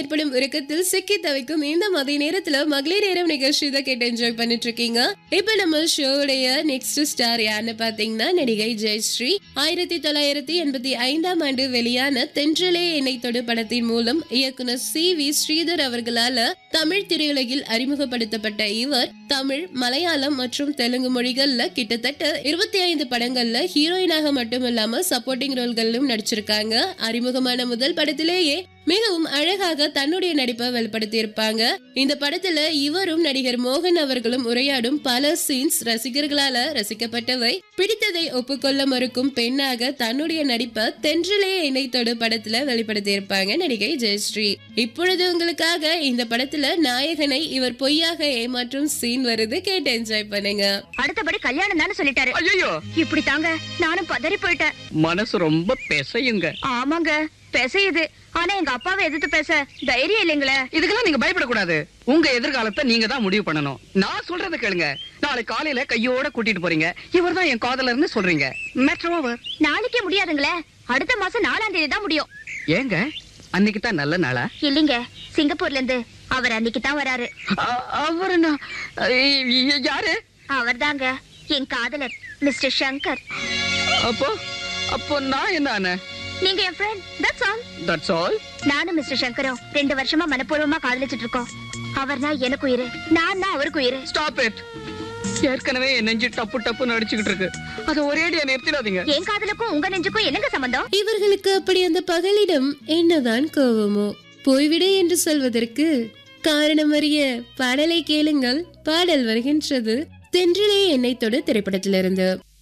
ஏற்படும் உறக்கத்தில் சிக்கி தவிக்கும் இந்த மதிய நேரத்துல மகளிர் நேரம் நிகழ்ச்சி தான் கேட்டு என்ஜாய் பண்ணிட்டு இருக்கீங்க இப்ப நம்ம ஷோவுடைய நெக்ஸ்ட் ஸ்டார் யாருன்னு பாத்தீங்கன்னா நடிகை ஜெயஸ்ரீ ஆயிரத்தி தொள்ளாயிரத்தி எண்பத்தி ஐந்தாம் ஆண்டு வெளியான தென்றலே என்னை தொடு படத்தின் மூலம் இயக்குனர் சி வி ஸ்ரீதர் அவர்களால தமிழ் திரையுலகில் அறிமுகப்படுத்தப்பட்ட இவர் தமிழ் மலையாளம் மற்றும் தெலுங்கு மொழிகள்ல கிட்டத்தட்ட இருபத்தி ஐந்து படங்கள்ல ஹீரோயினாக மட்டும் இல்லாம சப்போர்ட்டிங் ரோல்களிலும் நடிச்சிருக்காங்க அறிமுகமான முதல் படத்திலேயே மிகவும் அழகாக தன்னுடைய நடிப்பை வெளிப்படுத்தி இருப்பாங்க இந்த படத்துல இவரும் நடிகர் மோகன் அவர்களும் உரையாடும் பல சீன்ஸ் ரசிகர்களால ரசிக்கப்பட்டவை பிடித்ததை ஒப்புக்கொள்ள மறுக்கும் பெண்ணாக தன்னுடைய நடிப்பை தென்றலே என்னை தொடு படத்துல வெளிப்படுத்தி இருப்பாங்க நடிகை ஜெயஸ்ரீ இப்பொழுது உங்களுக்காக இந்த படத்துல நாயகனை இவர் பொய்யாக ஏமாற்றும் சீன் வருது கேட்டு என்ஜாய் பண்ணுங்க அடுத்தபடி கல்யாணம் தானே சொல்லிட்டாரு ஐயோ இப்படி தாங்க நானும் பதறி போயிட்டேன் மனசு ரொம்ப பெசையுங்க ஆமாங்க பேசையுது ஆனா எங்க அப்பாவை எதிர்த்து பேச தைரியம் இல்லைங்களே இதுக்கெல்லாம் நீங்க பயப்படக்கூடாது உங்க எதிர்காலத்தை நீங்க தான் முடிவு பண்ணணும் நான் சொல்றதை கேளுங்க நாளை காலையில கையோட கூட்டிட்டு போறீங்க இவர் தான் என் காதலர்னு சொல்றீங்க மேட்ரு ஓவர் நாளைக்கே முடியாதுங்களே அடுத்த மாசம் நாலாம் தேதி தான் முடியும் ஏங்க அன்னைக்கு தான் நல்ல நாளா இல்லைங்க சிங்கப்பூர்ல இருந்து அவர் அன்னைக்கு தான் வராரு அ- அவர் என்ன ஐ- ஐ- யாரு அவர் தாங்க என் காதலர் மிஸ்டர் சங்கர் அப்போ அப்போ நான் என்ன ஆனேன் நீங்க என் friend that's all that's all நானும் மிஸ்டர் சங்கரும் ரெண்டு வருஷமா மனப்பூர்வமா காதலிச்சிட்டு இருக்கோம் அவர்னா எனக்கு உயிரு நான் தான் அவருக்கு உயிரு ஸ்டாப் இட் ஏற்கனவே என் நெஞ்சு டப்பு டப்பு நடிச்சுக்கிட்டு இருக்கு அதை ஒரேடியா நிறுத்திடாதீங்க என் காதலுக்கும் உங்க நெஞ்சுக்கும் என்னங்க சம்பந்தம் இவர்களுக்கு அப்படி அந்த பகலிடம் என்னதான் கோபமோ போய்விடு என்று சொல்வதற்கு காரணம் அறிய பாடலை கேளுங்கள் பாடல் வருகின்றது தென்றலே என்னை தொடு திரைப்படத்திலிருந்து